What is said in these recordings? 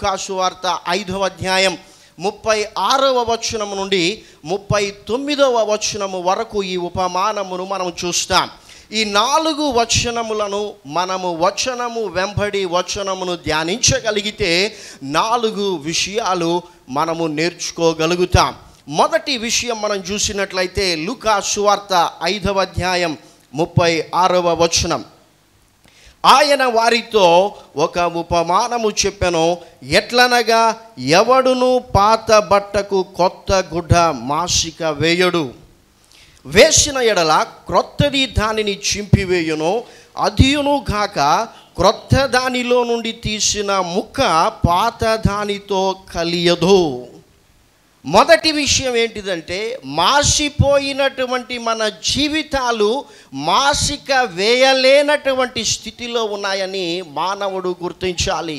లూకాసు వార్త ఐదవ అధ్యాయం ముప్పై ఆరవ వచనం నుండి ముప్పై తొమ్మిదవ వచనము వరకు ఈ ఉపమానమును మనం చూస్తాం ఈ నాలుగు వచనములను మనము వచనము వెంబడి వచనమును ధ్యానించగలిగితే నాలుగు విషయాలు మనము నేర్చుకోగలుగుతాం మొదటి విషయం మనం చూసినట్లయితే లుకా సువార్త ఐదవ అధ్యాయం ముప్పై ఆరవ వచనం ఆయన వారితో ఒక ఉపమానము చెప్పెను ఎట్లనగా ఎవడును పాత బట్టకు కొత్త గుడ్డ మాసిక వేయడు వేసిన ఎడల క్రొత్తది దానిని చింపివేయును అదియును గాక క్రొత్త దానిలో నుండి తీసిన ముక్క పాత దానితో కలియదు మొదటి విషయం ఏంటిదంటే మాసిపోయినటువంటి మన జీవితాలు మాసిక వేయలేనటువంటి స్థితిలో ఉన్నాయని మానవుడు గుర్తించాలి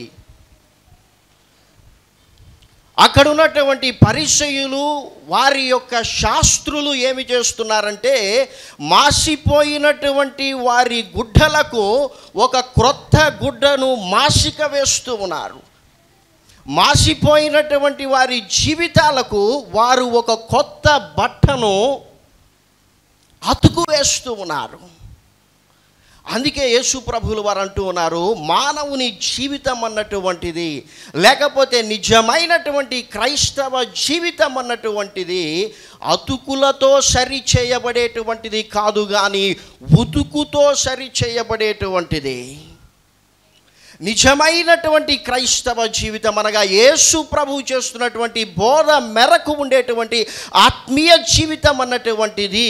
అక్కడ ఉన్నటువంటి పరిచయులు వారి యొక్క శాస్త్రులు ఏమి చేస్తున్నారంటే మాసిపోయినటువంటి వారి గుడ్డలకు ఒక క్రొత్త గుడ్డను మాసిక వేస్తూ ఉన్నారు మాసిపోయినటువంటి వారి జీవితాలకు వారు ఒక కొత్త బట్టను అతుకు వేస్తూ ఉన్నారు అందుకే యేసు ప్రభులు వారు అంటూ ఉన్నారు మానవుని జీవితం అన్నటువంటిది లేకపోతే నిజమైనటువంటి క్రైస్తవ జీవితం అన్నటువంటిది అతుకులతో సరి చేయబడేటువంటిది కాదు కానీ ఉతుకుతో సరి చేయబడేటువంటిది నిజమైనటువంటి క్రైస్తవ జీవితం అనగా యేసు ప్రభు చేస్తున్నటువంటి బోధ మేరకు ఉండేటువంటి ఆత్మీయ జీవితం అన్నటువంటిది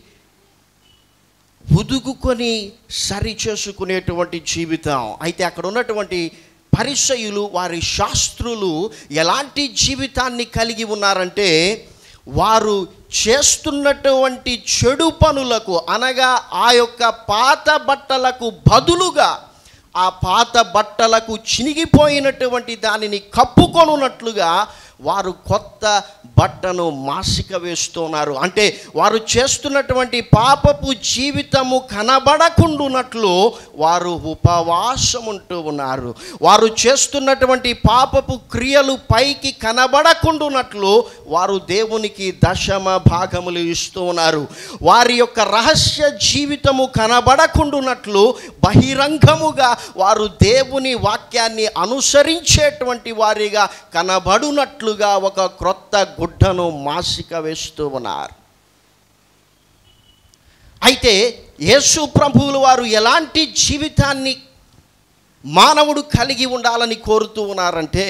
ఉదుగుకొని సరి చేసుకునేటువంటి జీవితం అయితే అక్కడ ఉన్నటువంటి పరిచయులు వారి శాస్త్రులు ఎలాంటి జీవితాన్ని కలిగి ఉన్నారంటే వారు చేస్తున్నటువంటి చెడు పనులకు అనగా ఆ యొక్క పాత బట్టలకు బదులుగా ఆ పాత బట్టలకు చినిగిపోయినటువంటి దానిని కప్పుకొనున్నట్లుగా వారు కొత్త బట్టను మాసిక వేస్తున్నారు అంటే వారు చేస్తున్నటువంటి పాపపు జీవితము కనబడకుండునట్లు వారు ఉపవాసం ఉంటూ ఉన్నారు వారు చేస్తున్నటువంటి పాపపు క్రియలు పైకి కనబడకుండునట్లు వారు దేవునికి దశమ భాగములు ఇస్తూ ఉన్నారు వారి యొక్క రహస్య జీవితము కనబడకుండునట్లు బహిరంగముగా వారు దేవుని వాక్యాన్ని అనుసరించేటువంటి వారిగా కనబడునట్లుగా ఒక క్రొత్త గుడ్డను మాసిక వేస్తూ ఉన్నారు అయితే యేసు ప్రభువులు వారు ఎలాంటి జీవితాన్ని మానవుడు కలిగి ఉండాలని కోరుతూ ఉన్నారంటే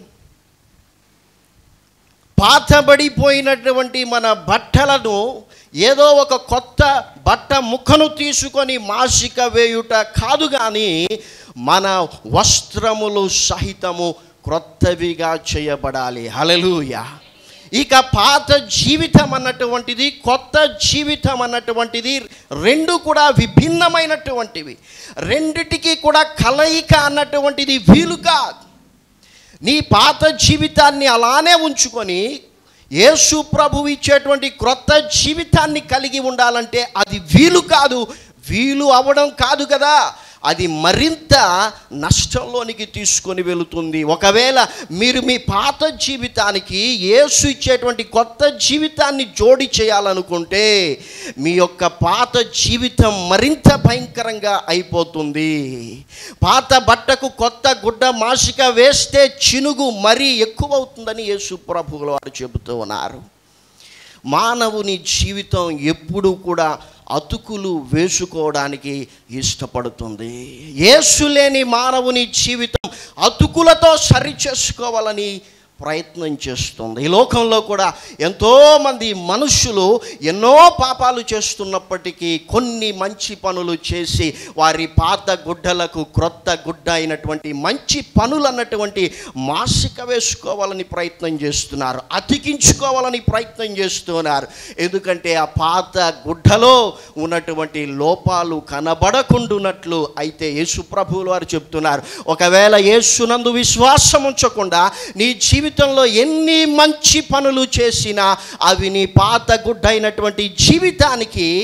పాతబడిపోయినటువంటి మన బట్టలను ఏదో ఒక కొత్త బట్ట ముక్కను తీసుకొని మాసిక వేయుట కాదు కానీ మన వస్త్రములు సహితము క్రొత్తవిగా చేయబడాలి హలలుయ ఇక పాత జీవితం అన్నటువంటిది కొత్త జీవితం అన్నటువంటిది రెండు కూడా విభిన్నమైనటువంటివి రెండిటికి కూడా కలయిక అన్నటువంటిది వీలు కాదు నీ పాత జీవితాన్ని అలానే ఉంచుకొని యేసు ప్రభు ఇచ్చేటువంటి క్రొత్త జీవితాన్ని కలిగి ఉండాలంటే అది వీలు కాదు వీలు అవ్వడం కాదు కదా అది మరింత నష్టంలోనికి తీసుకొని వెళుతుంది ఒకవేళ మీరు మీ పాత జీవితానికి యేసు ఇచ్చేటువంటి కొత్త జీవితాన్ని జోడి చేయాలనుకుంటే మీ యొక్క పాత జీవితం మరింత భయంకరంగా అయిపోతుంది పాత బట్టకు కొత్త గుడ్డ మాసిక వేస్తే చినుగు మరీ ఎక్కువ అవుతుందని యేసు ప్రభువుల వారు చెబుతూ ఉన్నారు మానవుని జీవితం ఎప్పుడూ కూడా అతుకులు వేసుకోవడానికి ఇష్టపడుతుంది యేసు లేని మానవుని జీవితం అతుకులతో సరి చేసుకోవాలని ప్రయత్నం చేస్తుంది ఈ లోకంలో కూడా ఎంతోమంది మనుషులు ఎన్నో పాపాలు చేస్తున్నప్పటికీ కొన్ని మంచి పనులు చేసి వారి పాత గుడ్డలకు క్రొత్త గుడ్డ అయినటువంటి మంచి పనులు అన్నటువంటి మాసిక వేసుకోవాలని ప్రయత్నం చేస్తున్నారు అతికించుకోవాలని ప్రయత్నం చేస్తున్నారు ఎందుకంటే ఆ పాత గుడ్డలో ఉన్నటువంటి లోపాలు కనబడకుండునట్లు అయితే యేసు ప్రభువులు వారు చెప్తున్నారు ఒకవేళ యేసునందు విశ్వాసం ఉంచకుండా నీ జీవితంలో ఎన్ని మంచి పనులు చేసినా అవి నీ పాత గుడ్డ అయినటువంటి జీవితానికి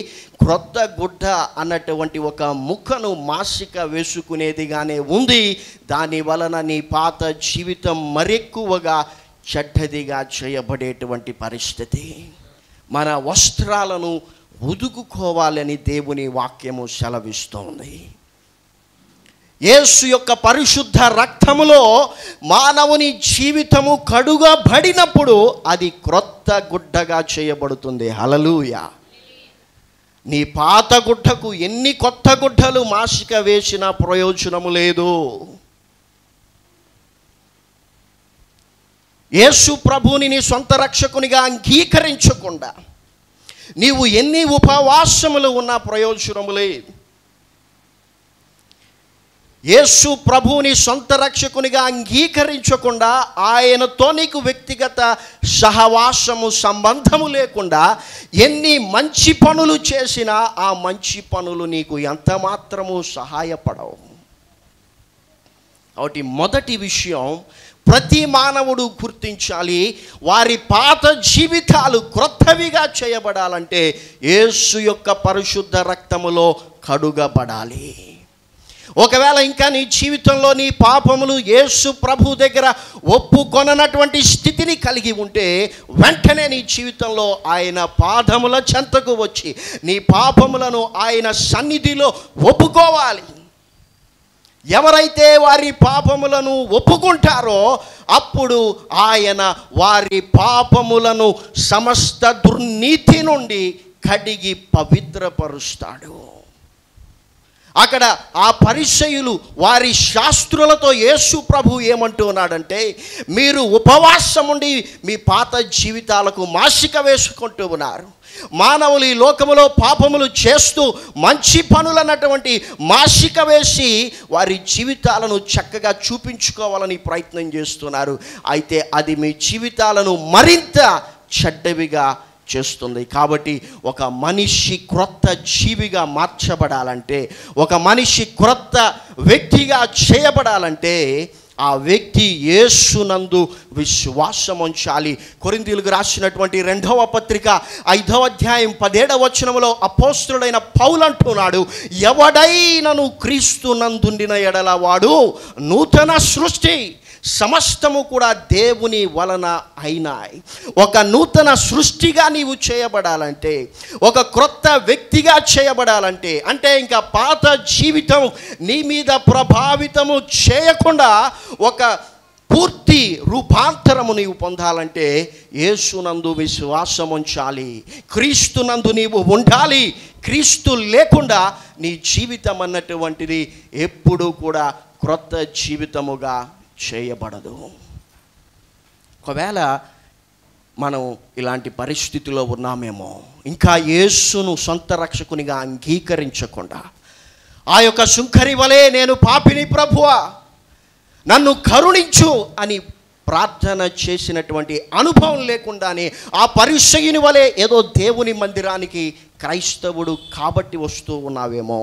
క్రొత్త గుడ్డ అన్నటువంటి ఒక ముక్కను మాసిక వేసుకునేదిగానే ఉంది దాని వలన నీ పాత జీవితం మరెక్కువగా చెడ్డదిగా చేయబడేటువంటి పరిస్థితి మన వస్త్రాలను ఉదుకుకోవాలని దేవుని వాక్యము సెలవిస్తోంది యేసు యొక్క పరిశుద్ధ రక్తములో మానవుని జీవితము కడుగబడినప్పుడు అది క్రొత్త గుడ్డగా చేయబడుతుంది హలలుయ నీ పాత గుడ్డకు ఎన్ని కొత్త గుడ్డలు మాసిక వేసిన ప్రయోజనము లేదు యేసు ప్రభుని నీ సొంత రక్షకునిగా అంగీకరించకుండా నీవు ఎన్ని ఉపవాసములు ఉన్నా ప్రయోజనము లేదు యేసు ప్రభువుని సొంత రక్షకునిగా అంగీకరించకుండా ఆయనతో నీకు వ్యక్తిగత సహవాసము సంబంధము లేకుండా ఎన్ని మంచి పనులు చేసినా ఆ మంచి పనులు నీకు ఎంత మాత్రము సహాయపడవు కాబట్టి మొదటి విషయం ప్రతి మానవుడు గుర్తించాలి వారి పాత జీవితాలు క్రొత్తవిగా చేయబడాలంటే యేసు యొక్క పరిశుద్ధ రక్తములో కడుగబడాలి ఒకవేళ ఇంకా నీ జీవితంలో నీ పాపములు యేసు ప్రభు దగ్గర ఒప్పుకొననటువంటి స్థితిని కలిగి ఉంటే వెంటనే నీ జీవితంలో ఆయన పాదముల చెంతకు వచ్చి నీ పాపములను ఆయన సన్నిధిలో ఒప్పుకోవాలి ఎవరైతే వారి పాపములను ఒప్పుకుంటారో అప్పుడు ఆయన వారి పాపములను సమస్త దుర్నీతి నుండి కడిగి పవిత్రపరుస్తాడు అక్కడ ఆ పరిచయులు వారి శాస్త్రులతో యేసు ప్రభు ఏమంటున్నాడంటే మీరు ఉపవాసం ఉండి మీ పాత జీవితాలకు మాసిక వేసుకుంటూ ఉన్నారు మానవులు ఈ లోకములో పాపములు చేస్తూ మంచి పనులన్నటువంటి మాసిక వేసి వారి జీవితాలను చక్కగా చూపించుకోవాలని ప్రయత్నం చేస్తున్నారు అయితే అది మీ జీవితాలను మరింత చెడ్డవిగా చేస్తుంది కాబట్టి ఒక మనిషి క్రొత్త జీవిగా మార్చబడాలంటే ఒక మనిషి క్రొత్త వ్యక్తిగా చేయబడాలంటే ఆ వ్యక్తి యేసునందు విశ్వాసం ఉంచాలి కొరిందీలకు రాసినటువంటి రెండవ పత్రిక ఐదవ అధ్యాయం పదేడవ వచనములో అపోస్తుడైన పౌలు అంటున్నాడు ఎవడైనను క్రీస్తు నందుండిన ఎడల వాడు నూతన సృష్టి సమస్తము కూడా దేవుని వలన అయినాయి ఒక నూతన సృష్టిగా నీవు చేయబడాలంటే ఒక క్రొత్త వ్యక్తిగా చేయబడాలంటే అంటే ఇంకా పాత జీవితం నీ మీద ప్రభావితము చేయకుండా ఒక పూర్తి రూపాంతరము నీవు పొందాలంటే యేసునందు విశ్వాసం ఉంచాలి క్రీస్తునందు నీవు ఉండాలి క్రీస్తు లేకుండా నీ జీవితం అన్నటువంటిది ఎప్పుడూ కూడా క్రొత్త జీవితముగా చేయబడదు ఒకవేళ మనం ఇలాంటి పరిస్థితిలో ఉన్నామేమో ఇంకా యేసును సొంత రక్షకునిగా అంగీకరించకుండా ఆ యొక్క శుంకరి వలె నేను పాపిని ప్రభువా నన్ను కరుణించు అని ప్రార్థన చేసినటువంటి అనుభవం లేకుండానే ఆ పరిచయుని వలె ఏదో దేవుని మందిరానికి క్రైస్తవుడు కాబట్టి వస్తూ ఉన్నావేమో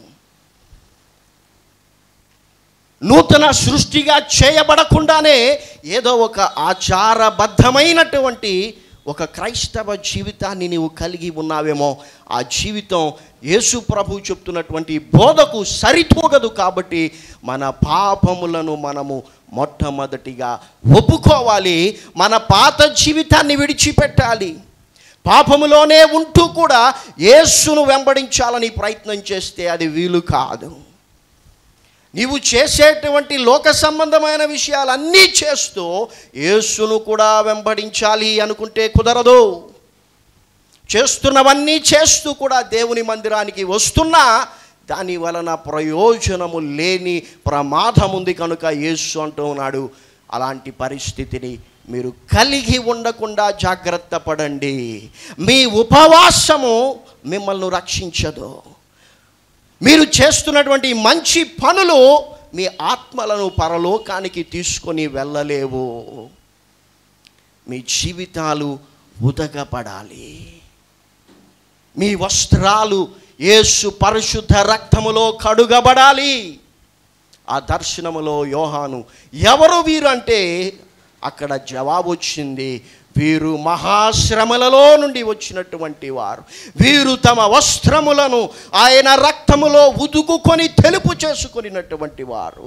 నూతన సృష్టిగా చేయబడకుండానే ఏదో ఒక ఆచారబద్ధమైనటువంటి ఒక క్రైస్తవ జీవితాన్ని నీవు కలిగి ఉన్నావేమో ఆ జీవితం యేసు ప్రభు చెప్తున్నటువంటి బోధకు సరితూగదు కాబట్టి మన పాపములను మనము మొట్టమొదటిగా ఒప్పుకోవాలి మన పాత జీవితాన్ని విడిచిపెట్టాలి పాపములోనే ఉంటూ కూడా యేసును వెంబడించాలని ప్రయత్నం చేస్తే అది వీలు కాదు నీవు చేసేటువంటి లోక సంబంధమైన విషయాలన్నీ చేస్తూ యేసును కూడా వెంబడించాలి అనుకుంటే కుదరదు చేస్తున్నవన్నీ చేస్తూ కూడా దేవుని మందిరానికి వస్తున్నా దాని వలన ప్రయోజనము లేని ప్రమాదం ఉంది కనుక యేసు అంటూ ఉన్నాడు అలాంటి పరిస్థితిని మీరు కలిగి ఉండకుండా జాగ్రత్త పడండి మీ ఉపవాసము మిమ్మల్ని రక్షించదు మీరు చేస్తున్నటువంటి మంచి పనులు మీ ఆత్మలను పరలోకానికి తీసుకొని వెళ్ళలేవు మీ జీవితాలు ఉదగపడాలి మీ వస్త్రాలు యేసు పరిశుద్ధ రక్తములో కడుగబడాలి ఆ దర్శనములో యోహాను ఎవరు వీరు అంటే అక్కడ జవాబు వచ్చింది వీరు మహాశ్రమలలో నుండి వచ్చినటువంటి వారు వీరు తమ వస్త్రములను ఆయన రక్తములో ఉదుకుకొని తెలుపు చేసుకొనినటువంటి వారు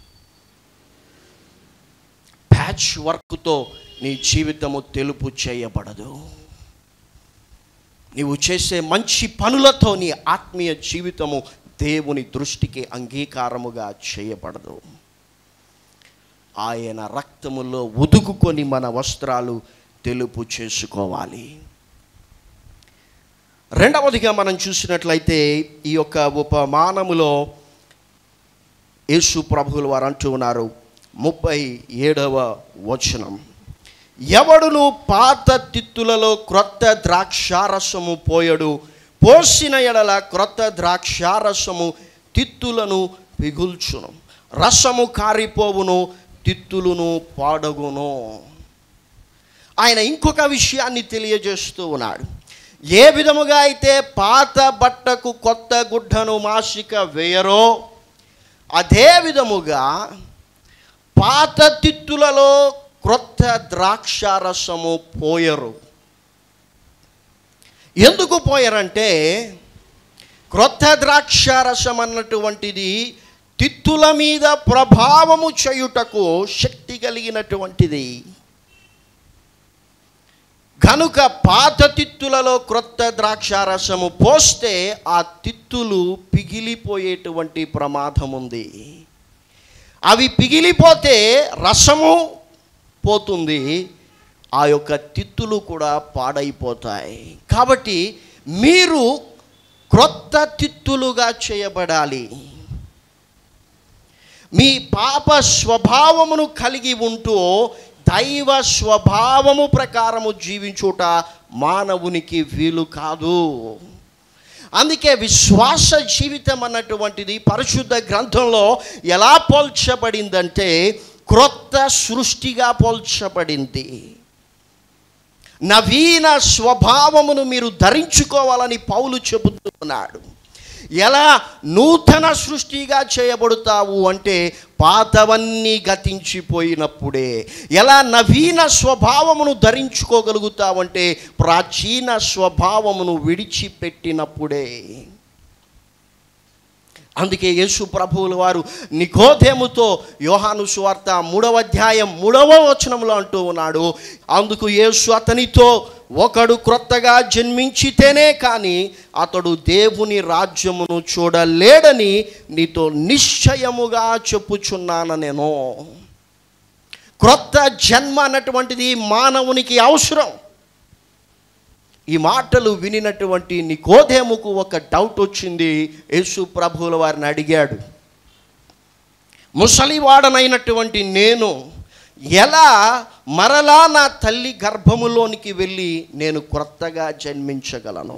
ప్యాచ్ వర్క్తో నీ జీవితము తెలుపు చేయబడదు నీవు చేసే మంచి పనులతో నీ ఆత్మీయ జీవితము దేవుని దృష్టికి అంగీకారముగా చేయబడదు ఆయన రక్తములో ఉదుకుకొని మన వస్త్రాలు తెలుపు చేసుకోవాలి రెండవదిగా మనం చూసినట్లయితే ఈ యొక్క ఉపమానములో యేసు ప్రభువులు వారు అంటూ ఉన్నారు ముప్పై ఏడవ వచనం ఎవడును పాత తిత్తులలో క్రొత్త ద్రాక్షారసము పోయడు పోసిన ఎడల క్రొత్త ద్రాక్షారసము తిత్తులను పిగుల్చును రసము కారిపోవును తిత్తులును పాడగును ఆయన ఇంకొక విషయాన్ని తెలియజేస్తూ ఉన్నాడు ఏ విధముగా అయితే పాత బట్టకు కొత్త గుడ్డను మాసిక వేయరో అదే విధముగా పాత తిత్తులలో క్రొత్త ద్రాక్షారసము పోయరు ఎందుకు పోయరంటే క్రొత్త ద్రాక్షారసం అన్నటువంటిది తిత్తుల మీద ప్రభావము చేయుటకు శక్తి కలిగినటువంటిది కనుక పాత తిత్తులలో క్రొత్త ద్రాక్షారసము పోస్తే ఆ తిత్తులు పిగిలిపోయేటువంటి ప్రమాదం ఉంది అవి పిగిలిపోతే రసము పోతుంది ఆ యొక్క తిత్తులు కూడా పాడైపోతాయి కాబట్టి మీరు క్రొత్త తిత్తులుగా చేయబడాలి మీ పాప స్వభావమును కలిగి ఉంటూ దైవ స్వభావము ప్రకారము జీవించుట మానవునికి వీలు కాదు అందుకే విశ్వాస జీవితం అన్నటువంటిది పరిశుద్ధ గ్రంథంలో ఎలా పోల్చబడిందంటే క్రొత్త సృష్టిగా పోల్చబడింది నవీన స్వభావమును మీరు ధరించుకోవాలని పౌలు చెబుతూ ఉన్నాడు ఎలా నూతన సృష్టిగా చేయబడతావు అంటే పాతవన్నీ గతించిపోయినప్పుడే ఎలా నవీన స్వభావమును ధరించుకోగలుగుతావంటే ప్రాచీన స్వభావమును విడిచిపెట్టినప్పుడే అందుకే యేసు ప్రభువుల వారు నికోదేముతో యోహాను సువార్త మూడవ అధ్యాయం మూడవ వచనంలో అంటూ ఉన్నాడు అందుకు యేసు అతనితో ఒకడు క్రొత్తగా జన్మించితేనే కానీ అతడు దేవుని రాజ్యమును చూడలేడని నీతో నిశ్చయముగా చెప్పుచున్నాను నేను క్రొత్త జన్మ అన్నటువంటిది మానవునికి అవసరం ఈ మాటలు వినినటువంటి నికోదేముకు ఒక డౌట్ వచ్చింది యేసు ప్రభువుల వారిని అడిగాడు ముసలివాడనైనటువంటి నేను ఎలా మరలా నా తల్లి గర్భములోనికి వెళ్ళి నేను క్రొత్తగా జన్మించగలను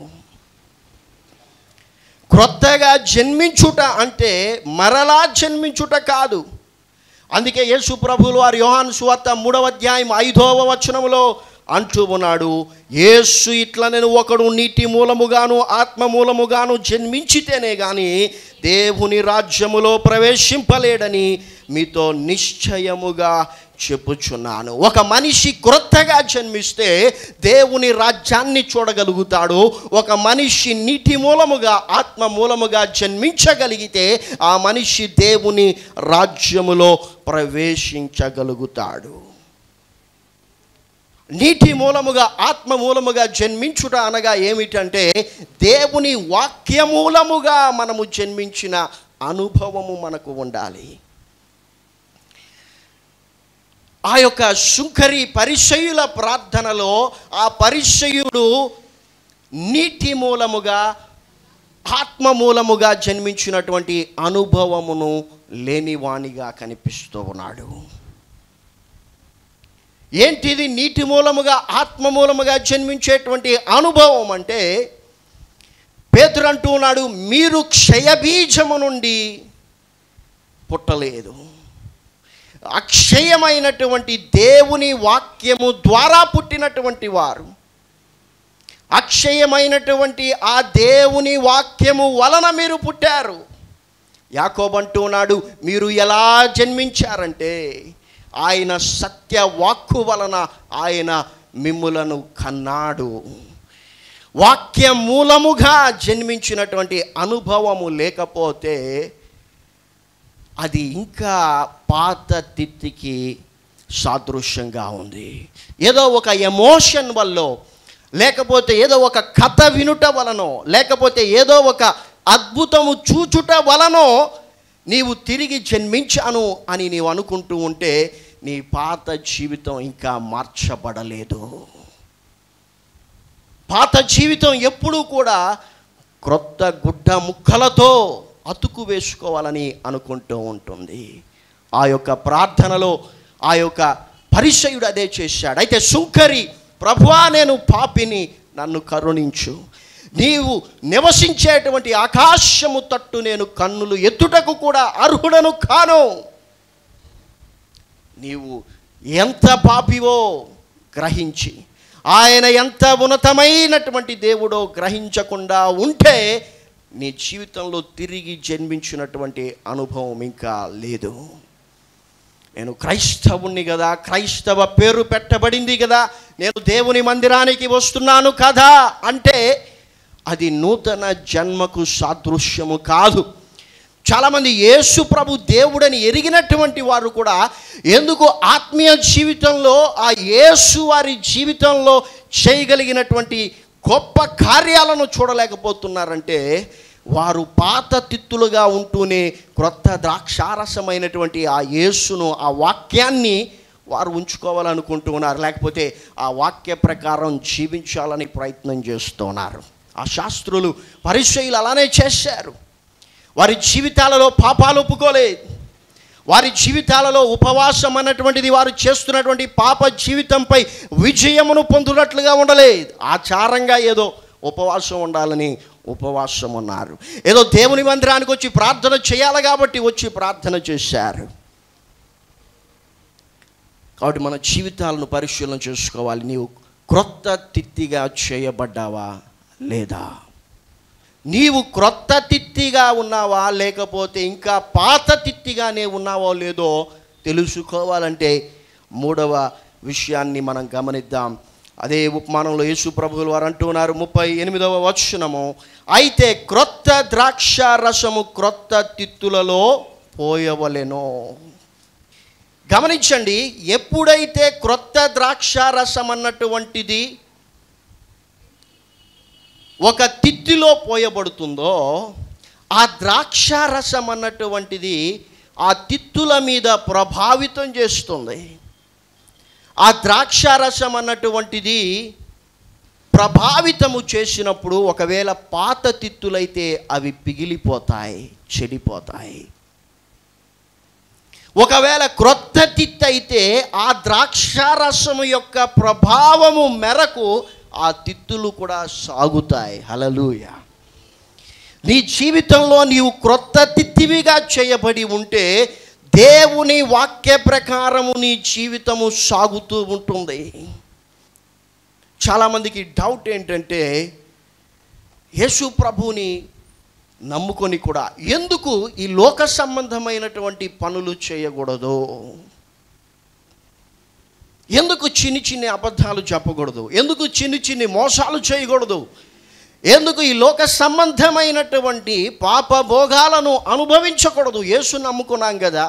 క్రొత్తగా జన్మించుట అంటే మరలా జన్మించుట కాదు అందుకే యేసు ప్రభువులు వారి యోహాను సువార్త మూడవ అధ్యాయం ఐదవ వచనములో అంటూ ఉన్నాడు యేసు ఇట్లా నేను ఒకడు నీటి మూలముగాను ఆత్మ మూలముగాను జన్మించితేనే కానీ దేవుని రాజ్యములో ప్రవేశింపలేడని మీతో నిశ్చయముగా చెప్పుచున్నాను ఒక మనిషి క్రొత్తగా జన్మిస్తే దేవుని రాజ్యాన్ని చూడగలుగుతాడు ఒక మనిషి నీటి మూలముగా ఆత్మ మూలముగా జన్మించగలిగితే ఆ మనిషి దేవుని రాజ్యములో ప్రవేశించగలుగుతాడు నీటి మూలముగా ఆత్మ మూలముగా జన్మించుట అనగా ఏమిటంటే దేవుని వాక్య మూలముగా మనము జన్మించిన అనుభవము మనకు ఉండాలి ఆ యొక్క శుంకరి పరిచయుల ప్రార్థనలో ఆ పరిచయుడు నీటి మూలముగా ఆత్మ మూలముగా జన్మించినటువంటి అనుభవమును లేనివానిగా కనిపిస్తూ ఉన్నాడు ఏంటిది నీటి మూలముగా ఆత్మ మూలముగా జన్మించేటువంటి అనుభవం అంటే పేతురు అంటూ ఉన్నాడు మీరు క్షయబీజము నుండి పుట్టలేదు అక్షయమైనటువంటి దేవుని వాక్యము ద్వారా పుట్టినటువంటి వారు అక్షయమైనటువంటి ఆ దేవుని వాక్యము వలన మీరు పుట్టారు యాకోబంటూ ఉన్నాడు మీరు ఎలా జన్మించారంటే ఆయన సత్య వాక్కు వలన ఆయన మిమ్ములను కన్నాడు వాక్య మూలముగా జన్మించినటువంటి అనుభవము లేకపోతే అది ఇంకా పాత తిత్తికి సాదృశ్యంగా ఉంది ఏదో ఒక ఎమోషన్ వల్ల లేకపోతే ఏదో ఒక కథ వినుట వలనో లేకపోతే ఏదో ఒక అద్భుతము చూచుట వలనో నీవు తిరిగి జన్మించాను అని నీవు అనుకుంటూ ఉంటే నీ పాత జీవితం ఇంకా మార్చబడలేదు పాత జీవితం ఎప్పుడూ కూడా క్రొత్త గుడ్డ ముక్కలతో అతుకు వేసుకోవాలని అనుకుంటూ ఉంటుంది ఆ యొక్క ప్రార్థనలో ఆ యొక్క పరిచయుడు అదే చేశాడు అయితే సుంకరి ప్రభువా నేను పాపిని నన్ను కరుణించు నీవు నివసించేటువంటి ఆకాశము తట్టు నేను కన్నులు ఎత్తుటకు కూడా అర్హుడను కాను నీవు ఎంత పాపివో గ్రహించి ఆయన ఎంత ఉన్నతమైనటువంటి దేవుడో గ్రహించకుండా ఉంటే నీ జీవితంలో తిరిగి జన్మించినటువంటి అనుభవం ఇంకా లేదు నేను క్రైస్తవుణ్ణి కదా క్రైస్తవ పేరు పెట్టబడింది కదా నేను దేవుని మందిరానికి వస్తున్నాను కదా అంటే అది నూతన జన్మకు సాదృశ్యము కాదు చాలామంది యేసు ప్రభు దేవుడని ఎరిగినటువంటి వారు కూడా ఎందుకు ఆత్మీయ జీవితంలో ఆ యేసు వారి జీవితంలో చేయగలిగినటువంటి గొప్ప కార్యాలను చూడలేకపోతున్నారంటే వారు పాత తిత్తులుగా ఉంటూనే క్రొత్త ద్రాక్షారసమైనటువంటి ఆ యేసును ఆ వాక్యాన్ని వారు ఉంచుకోవాలనుకుంటూ ఉన్నారు లేకపోతే ఆ వాక్య ప్రకారం జీవించాలని ప్రయత్నం చేస్తున్నారు ఆ శాస్త్రులు పరిచయులు అలానే చేశారు వారి జీవితాలలో పాపాలు ఒప్పుకోలేదు వారి జీవితాలలో ఉపవాసం అన్నటువంటిది వారు చేస్తున్నటువంటి పాప జీవితంపై విజయమును పొందునట్లుగా ఉండలేదు ఆచారంగా ఏదో ఉపవాసం ఉండాలని ఉపవాసం ఉన్నారు ఏదో దేవుని మందిరానికి వచ్చి ప్రార్థన చేయాలి కాబట్టి వచ్చి ప్రార్థన చేశారు కాబట్టి మన జీవితాలను పరిశీలన చేసుకోవాలి నీవు క్రొత్త తిత్తిగా చేయబడ్డావా లేదా నీవు క్రొత్త తిత్తిగా ఉన్నావా లేకపోతే ఇంకా పాత తిత్తిగానే ఉన్నావో లేదో తెలుసుకోవాలంటే మూడవ విషయాన్ని మనం గమనిద్దాం అదే ఉపమానంలో యేసు ప్రభువులు వారు అంటున్నారు ముప్పై ఎనిమిదవ వచనము అయితే క్రొత్త ద్రాక్ష రసము క్రొత్త తిత్తులలో పోయవలెనో గమనించండి ఎప్పుడైతే క్రొత్త ద్రాక్ష రసం అన్నటువంటిది ఒక తిత్తిలో పోయబడుతుందో ఆ ద్రాక్ష రసం అన్నటువంటిది ఆ తిత్తుల మీద ప్రభావితం చేస్తుంది ఆ ద్రాక్ష రసం అన్నటువంటిది ప్రభావితము చేసినప్పుడు ఒకవేళ పాత తిత్తులైతే అవి పిగిలిపోతాయి చెడిపోతాయి ఒకవేళ క్రొత్త తిత్తి అయితే ఆ ద్రాక్షారసము యొక్క ప్రభావము మేరకు ఆ తిత్తులు కూడా సాగుతాయి హలలుయ నీ జీవితంలో నీవు క్రొత్త తిత్తివిగా చేయబడి ఉంటే దేవుని వాక్య ప్రకారము నీ జీవితము సాగుతూ ఉంటుంది చాలామందికి డౌట్ ఏంటంటే యేసు ప్రభుని నమ్ముకొని కూడా ఎందుకు ఈ లోక సంబంధమైనటువంటి పనులు చేయకూడదు ఎందుకు చిన్ని చిన్ని అబద్ధాలు చెప్పకూడదు ఎందుకు చిన్ని చిన్ని మోసాలు చేయకూడదు ఎందుకు ఈ లోక సంబంధమైనటువంటి పాప భోగాలను అనుభవించకూడదు యేసు నమ్ముకున్నాం కదా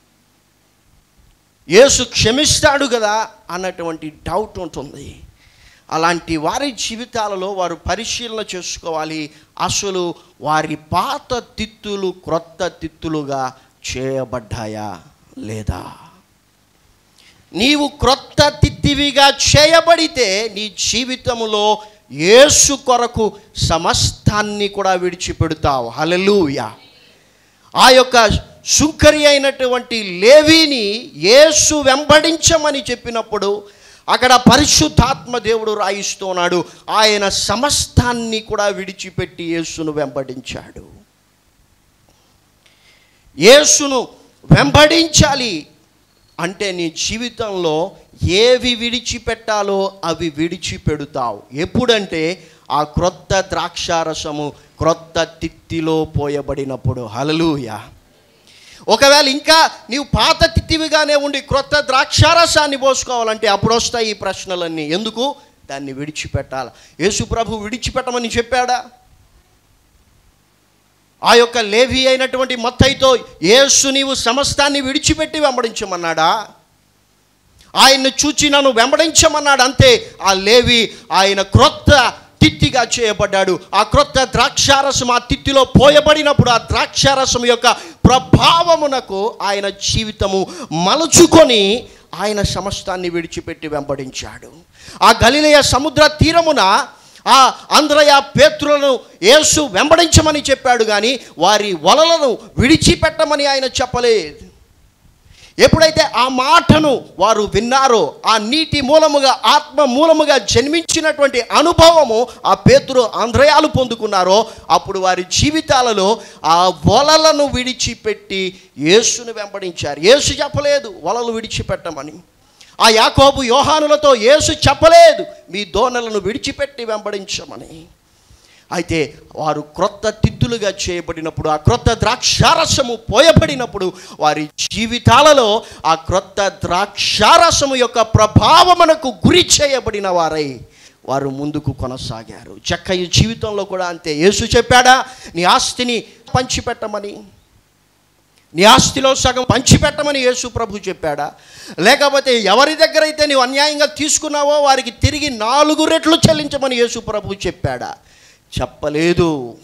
యేసు క్షమిస్తాడు కదా అన్నటువంటి డౌట్ ఉంటుంది అలాంటి వారి జీవితాలలో వారు పరిశీలన చేసుకోవాలి అసలు వారి పాత తిత్తులు క్రొత్త తిత్తులుగా చేయబడ్డాయా లేదా నీవు క్రొత్త తిత్తివిగా చేయబడితే నీ జీవితంలో యేసు కొరకు సమస్తాన్ని కూడా విడిచిపెడతావు హల్లెలూయా ఆ యొక్క సుంకరి అయినటువంటి లేవిని యేసు వెంబడించమని చెప్పినప్పుడు అక్కడ పరిశుద్ధాత్మ దేవుడు రాయిస్తున్నాడు ఆయన సమస్తాన్ని కూడా విడిచిపెట్టి యేసును వెంబడించాడు యేసును వెంబడించాలి అంటే నీ జీవితంలో ఏవి విడిచిపెట్టాలో అవి విడిచిపెడతావు ఎప్పుడంటే ఆ క్రొత్త ద్రాక్షారసము క్రొత్త తిత్తిలో పోయబడినప్పుడు హలలుయ ఒకవేళ ఇంకా నీవు పాత తిత్తివిగానే ఉండి క్రొత్త ద్రాక్షారసాన్ని పోసుకోవాలంటే అప్పుడు వస్తాయి ఈ ప్రశ్నలన్నీ ఎందుకు దాన్ని విడిచిపెట్టాలి యేసు ప్రభు విడిచిపెట్టమని చెప్పాడా ఆ యొక్క లేవి అయినటువంటి మత్తయితో యేసు నీవు సమస్తాన్ని విడిచిపెట్టి వెంబడించమన్నాడా ఆయన్ను చూచి నన్ను వెంబడించమన్నాడు అంతే ఆ లేవి ఆయన క్రొత్త తిత్తిగా చేయబడ్డాడు ఆ క్రొత్త ద్రాక్షారసం ఆ తిత్తిలో పోయబడినప్పుడు ఆ ద్రాక్షారసం యొక్క ప్రభావమునకు ఆయన జీవితము మలుచుకొని ఆయన సమస్తాన్ని విడిచిపెట్టి వెంబడించాడు ఆ గలిలయ సముద్ర తీరమున ఆ అంధ్రయ పేతులను యేసు వెంబడించమని చెప్పాడు కానీ వారి వలలను విడిచిపెట్టమని ఆయన చెప్పలేదు ఎప్పుడైతే ఆ మాటను వారు విన్నారో ఆ నీటి మూలముగా ఆత్మ మూలముగా జన్మించినటువంటి అనుభవము ఆ పేతురు ఆంధ్రయాలు పొందుకున్నారో అప్పుడు వారి జీవితాలలో ఆ వలలను విడిచిపెట్టి యేసును వెంబడించారు యేసు చెప్పలేదు వలలు విడిచిపెట్టమని ఆ యాకోబు యోహానులతో యేసు చెప్పలేదు మీ దోనలను విడిచిపెట్టి వెంబడించమని అయితే వారు క్రొత్త తిత్తులుగా చేయబడినప్పుడు ఆ క్రొత్త ద్రాక్షారసము పోయబడినప్పుడు వారి జీవితాలలో ఆ క్రొత్త ద్రాక్షారసము యొక్క ప్రభావమునకు గురి చేయబడిన వారై వారు ముందుకు కొనసాగారు చక్కయ్య జీవితంలో కూడా అంతే యేసు చెప్పాడా నీ ఆస్తిని పంచిపెట్టమని నీ ఆస్తిలో సగం పంచిపెట్టమని యేసు ప్రభు చెప్పాడా లేకపోతే ఎవరి దగ్గర అయితే నీవు అన్యాయంగా తీసుకున్నావో వారికి తిరిగి నాలుగు రెట్లు చెల్లించమని యేసు ప్రభు చెప్పాడా చెప్పలేదు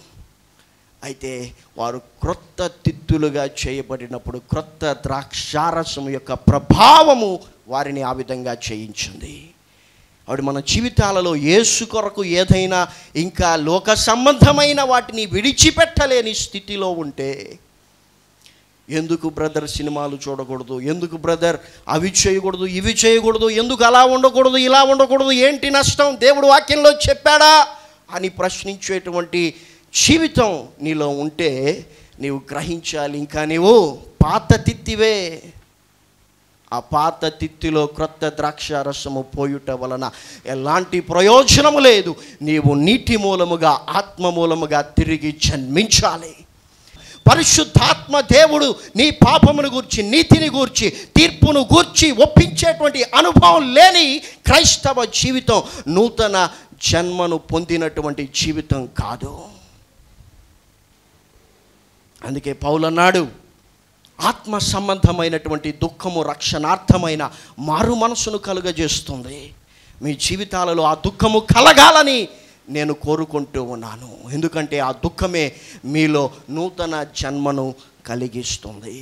అయితే వారు క్రొత్త తిత్తులుగా చేయబడినప్పుడు క్రొత్త ద్రాక్షారసం యొక్క ప్రభావము వారిని ఆ విధంగా చేయించింది ఆవిడ మన జీవితాలలో యేసు కొరకు ఏదైనా ఇంకా లోక సంబంధమైన వాటిని విడిచిపెట్టలేని స్థితిలో ఉంటే ఎందుకు బ్రదర్ సినిమాలు చూడకూడదు ఎందుకు బ్రదర్ అవి చేయకూడదు ఇవి చేయకూడదు ఎందుకు అలా ఉండకూడదు ఇలా ఉండకూడదు ఏంటి నష్టం దేవుడు వాక్యంలో చెప్పాడా అని ప్రశ్నించేటువంటి జీవితం నీలో ఉంటే నీవు గ్రహించాలి ఇంకా నీవు పాత తిత్తివే ఆ పాత తిత్తిలో క్రొత్త ద్రాక్ష రసము పోయుట వలన ఎలాంటి ప్రయోజనము లేదు నీవు నీటి మూలముగా ఆత్మ మూలముగా తిరిగి జన్మించాలి పరిశుద్ధాత్మ దేవుడు నీ పాపమును గూర్చి నీతిని గూర్చి తీర్పును గూర్చి ఒప్పించేటువంటి అనుభవం లేని క్రైస్తవ జీవితం నూతన జన్మను పొందినటువంటి జీవితం కాదు అందుకే పౌలన్నాడు ఆత్మ సంబంధమైనటువంటి దుఃఖము రక్షణార్థమైన మారు మనసును కలుగజేస్తుంది మీ జీవితాలలో ఆ దుఃఖము కలగాలని నేను కోరుకుంటూ ఉన్నాను ఎందుకంటే ఆ దుఃఖమే మీలో నూతన జన్మను కలిగిస్తుంది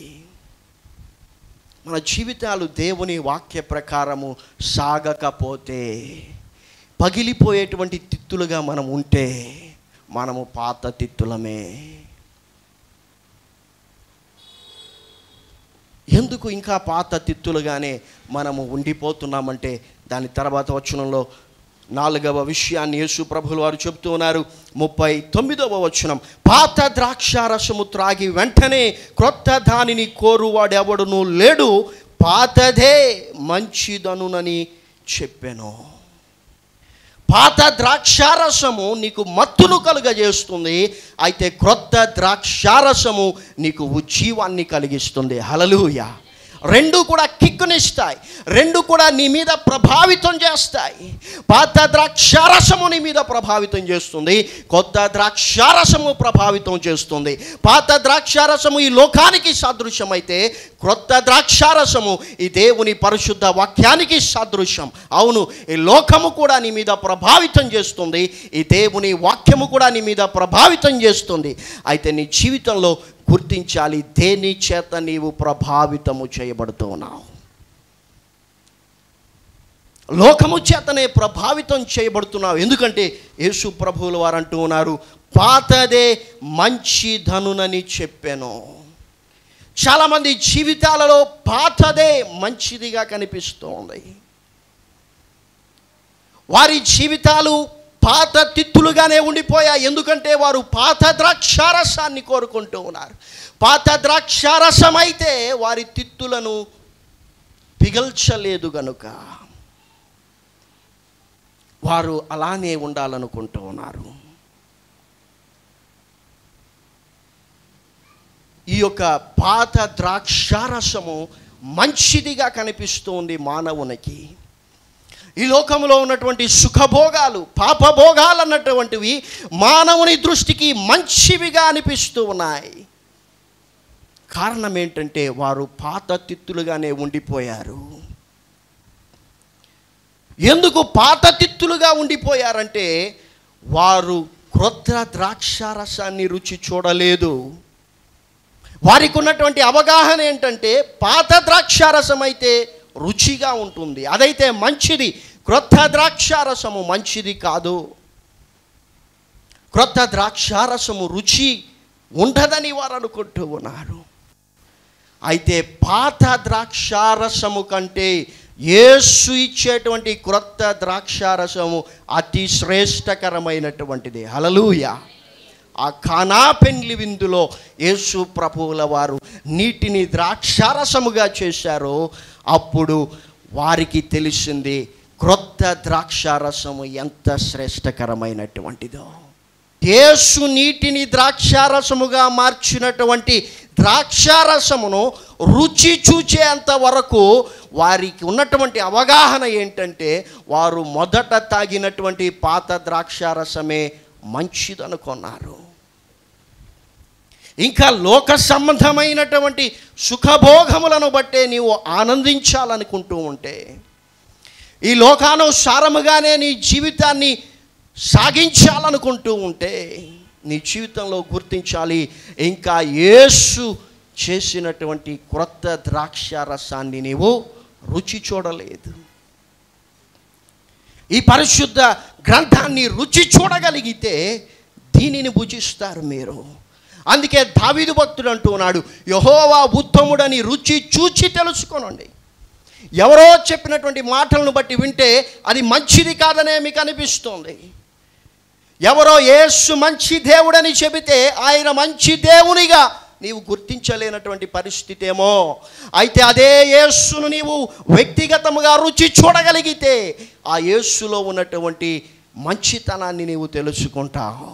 మన జీవితాలు దేవుని వాక్య ప్రకారము సాగకపోతే పగిలిపోయేటువంటి తిత్తులుగా మనం ఉంటే మనము పాత తిత్తులమే ఎందుకు ఇంకా పాత తిత్తులుగానే మనము ఉండిపోతున్నామంటే దాని తర్వాత వచనంలో నాలుగవ విషయాన్ని యేసు ప్రభులు వారు చెబుతూ ఉన్నారు ముప్పై తొమ్మిదవ వచనం పాత ద్రాక్షారసము త్రాగి వెంటనే క్రొత్త దానిని కోరువాడెవడును లేడు పాతదే మంచిదనునని చెప్పాను పాత ద్రాక్షారసము నీకు మత్తును కలుగజేస్తుంది అయితే క్రొత్త ద్రాక్షారసము నీకు ఉజ్జీవాన్ని కలిగిస్తుంది హలలుయ రెండు కూడా కిక్కునిస్తాయి రెండు కూడా నీ మీద ప్రభావితం చేస్తాయి పాత ద్రాక్షారసము నీ మీద ప్రభావితం చేస్తుంది కొత్త ద్రాక్షారసము ప్రభావితం చేస్తుంది పాత ద్రాక్షారసము ఈ లోకానికి సాదృశ్యమైతే క్రొత్త ద్రాక్షారసము ఈ దేవుని పరిశుద్ధ వాక్యానికి సాదృశ్యం అవును ఈ లోకము కూడా నీ మీద ప్రభావితం చేస్తుంది ఈ దేవుని వాక్యము కూడా నీ మీద ప్రభావితం చేస్తుంది అయితే నీ జీవితంలో గుర్తించాలి దేని చేత నీవు ప్రభావితము చేయబడుతూ ఉన్నావు లోకము చేతనే ప్రభావితం చేయబడుతున్నావు ఎందుకంటే యేసు ప్రభువుల వారు అంటూ ఉన్నారు పాతదే మంచిధనునని చెప్పాను చాలామంది జీవితాలలో పాతదే మంచిదిగా కనిపిస్తూ ఉంది వారి జీవితాలు పాత తిత్తులుగానే ఉండిపోయాయి ఎందుకంటే వారు పాత ద్రాక్షారసాన్ని కోరుకుంటూ ఉన్నారు పాత ద్రాక్షారసం అయితే వారి తిత్తులను పిగల్చలేదు గనుక వారు అలానే ఉండాలనుకుంటూ ఉన్నారు ఈ యొక్క పాత ద్రాక్షారసము మంచిదిగా కనిపిస్తుంది మానవునికి ఈ లోకంలో ఉన్నటువంటి సుఖభోగాలు పాపభోగాలు అన్నటువంటివి మానవుని దృష్టికి మంచివిగా అనిపిస్తూ ఉన్నాయి కారణం ఏంటంటే వారు పాత తిత్తులుగానే ఉండిపోయారు ఎందుకు పాత తిత్తులుగా ఉండిపోయారంటే వారు క్రొత్త ద్రాక్షారసాన్ని రుచి చూడలేదు వారికి ఉన్నటువంటి అవగాహన ఏంటంటే పాత ద్రాక్షారసం అయితే రుచిగా ఉంటుంది అదైతే మంచిది క్రొత్త ద్రాక్షారసము మంచిది కాదు క్రొత్త ద్రాక్షారసము రుచి ఉండదని వారు అనుకుంటూ ఉన్నారు అయితే పాత ద్రాక్షారసము కంటే యేసు ఇచ్చేటువంటి క్రొత్త ద్రాక్షారసము అతి శ్రేష్టకరమైనటువంటిది హలలుయ ఆ కానా పెండ్లి విందులో యేసు ప్రభువుల వారు నీటిని ద్రాక్షారసముగా చేశారో అప్పుడు వారికి తెలిసింది క్రొత్త ద్రాక్షారసము ఎంత శ్రేష్టకరమైనటువంటిదో యేసు నీటిని ద్రాక్షారసముగా మార్చినటువంటి ద్రాక్షారసమును రుచి చూచేంత వరకు వారికి ఉన్నటువంటి అవగాహన ఏంటంటే వారు మొదట తాగినటువంటి పాత ద్రాక్షారసమే మంచిదనుకున్నారు ఇంకా లోక సంబంధమైనటువంటి సుఖభోగములను బట్టే నీవు ఆనందించాలనుకుంటూ ఉంటే ఈ లోకానుసారముగానే నీ జీవితాన్ని సాగించాలనుకుంటూ ఉంటే నీ జీవితంలో గుర్తించాలి ఇంకా యేసు చేసినటువంటి క్రొత్త ద్రాక్ష రసాన్ని నీవు రుచి చూడలేదు ఈ పరిశుద్ధ గ్రంథాన్ని రుచి చూడగలిగితే దీనిని భుజిస్తారు మీరు అందుకే దావీదు భక్తుడు అంటూ ఉన్నాడు యహోవా ఉత్తముడని రుచి చూచి తెలుసుకొనండి ఎవరో చెప్పినటువంటి మాటలను బట్టి వింటే అది మంచిది కాదనే మీకు అనిపిస్తుంది ఎవరో యేసు మంచి దేవుడని చెబితే ఆయన మంచి దేవునిగా నీవు గుర్తించలేనటువంటి పరిస్థితి ఏమో అయితే అదే యేసును నీవు వ్యక్తిగతముగా రుచి చూడగలిగితే ఆ యేసులో ఉన్నటువంటి మంచితనాన్ని నీవు తెలుసుకుంటావు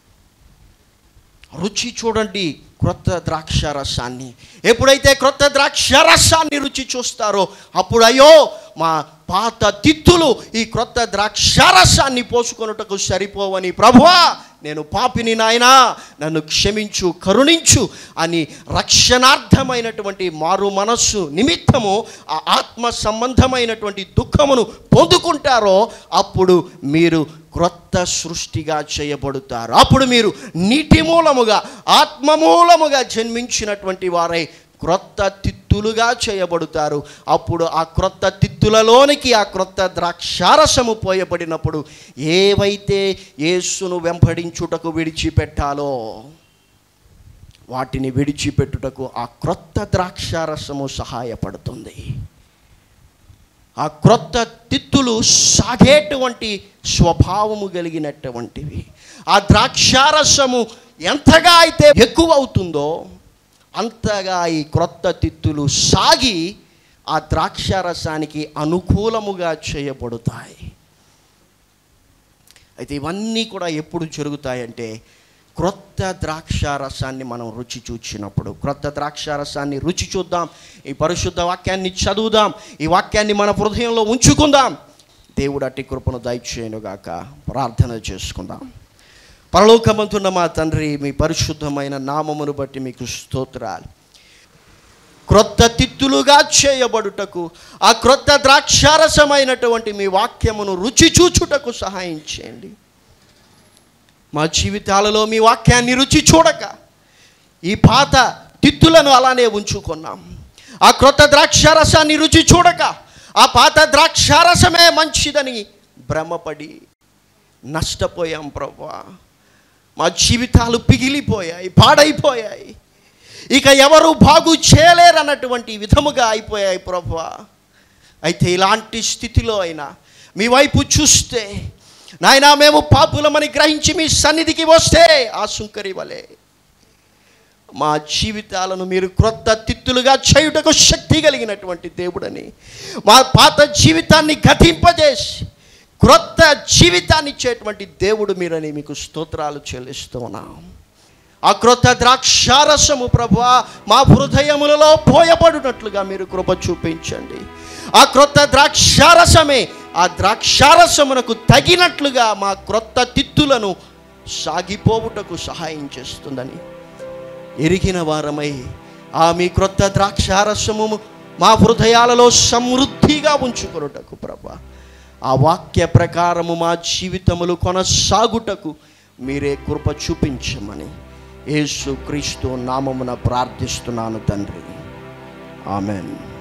రుచి చూడండి క్రొత్త ద్రాక్ష రసాన్ని ఎప్పుడైతే క్రొత్త ద్రాక్ష రసాన్ని రుచి చూస్తారో అప్పుడు అయ్యో మా పాత తిత్తులు ఈ క్రొత్త ద్రాక్షారసాన్ని పోసుకొనుటకు సరిపోవని ప్రభువా నేను పాపిని నాయనా నన్ను క్షమించు కరుణించు అని రక్షణార్థమైనటువంటి మారు మనస్సు నిమిత్తము ఆ ఆత్మ సంబంధమైనటువంటి దుఃఖమును పొందుకుంటారో అప్పుడు మీరు క్రొత్త సృష్టిగా చేయబడుతారు అప్పుడు మీరు నీటి మూలముగా ఆత్మ మూలముగా జన్మించినటువంటి వారై క్రొత్త తిత్తులుగా చేయబడుతారు అప్పుడు ఆ క్రొత్త తిత్తులలోనికి ఆ క్రొత్త ద్రాక్షారసము పోయబడినప్పుడు ఏవైతే యేసును వెంబడించుటకు విడిచిపెట్టాలో వాటిని విడిచిపెట్టుటకు ఆ క్రొత్త ద్రాక్షారసము సహాయపడుతుంది ఆ క్రొత్త తిత్తులు సాగేటువంటి స్వభావము కలిగినటువంటివి ఆ ద్రాక్షారసము ఎంతగా అయితే ఎక్కువ అవుతుందో అంతగా ఈ క్రొత్త తిత్తులు సాగి ఆ ద్రాక్షారసానికి అనుకూలముగా చేయబడుతాయి అయితే ఇవన్నీ కూడా ఎప్పుడు జరుగుతాయంటే క్రొత్త ద్రాక్షారసాన్ని మనం రుచి చూచినప్పుడు క్రొత్త ద్రాక్షారసాన్ని రుచి చూద్దాం ఈ పరిశుద్ధ వాక్యాన్ని చదువుదాం ఈ వాక్యాన్ని మన హృదయంలో ఉంచుకుందాం దేవుడు అట్టి కృపను దయచేయనుగాక ప్రార్థన చేసుకుందాం పరలోకమంతున్న మా తండ్రి మీ పరిశుద్ధమైన నామమును బట్టి మీకు స్తోత్రాలు క్రొత్త తిత్తులుగా చేయబడుటకు ఆ క్రొత్త ద్రాక్షారసమైనటువంటి మీ వాక్యమును రుచి చూచుటకు సహాయం చేయండి మా జీవితాలలో మీ వాక్యాన్ని రుచి చూడక ఈ పాత తిత్తులను అలానే ఉంచుకున్నాం ఆ క్రొత్త ద్రాక్షారసాన్ని రుచి చూడక ఆ పాత ద్రాక్షారసమే మంచిదని భ్రమపడి నష్టపోయాం ప్రభా మా జీవితాలు పిగిలిపోయాయి పాడైపోయాయి ఇక ఎవరు బాగు చేయలేరన్నటువంటి విధముగా అయిపోయాయి ప్రభా అయితే ఇలాంటి స్థితిలో అయినా మీ వైపు చూస్తే నాయనా మేము పాపులమని గ్రహించి మీ సన్నిధికి వస్తే ఆ సుంకరి వలె మా జీవితాలను మీరు క్రొత్త తిత్తులుగా చేయుటకు శక్తి కలిగినటువంటి దేవుడని మా పాత జీవితాన్ని గతింపజేసి క్రొత్త జీవితాన్ని ఇచ్చేటువంటి దేవుడు మీరని మీకు స్తోత్రాలు చెల్లిస్తూ ఉన్నాం ఆ క్రొత్త ద్రాక్షారసము ప్రభా మా హృదయములలో పోయబడినట్లుగా మీరు కృప చూపించండి ఆ క్రొత్త ద్రాక్షారసమే ఆ ద్రాక్షారసమునకు తగినట్లుగా మా క్రొత్త తిత్తులను సాగిపోవుటకు సహాయం చేస్తుందని ఎరిగిన వారమై ఆ మీ క్రొత్త ద్రాక్షారసము మా హృదయాలలో సమృద్ధిగా ఉంచుకొనుటకు ప్రభా ఆ వాక్య ప్రకారము మా జీవితములు కొనసాగుటకు మీరే కృప చూపించమని యేసు క్రీస్తు నామమున ప్రార్థిస్తున్నాను తండ్రి ఆమెన్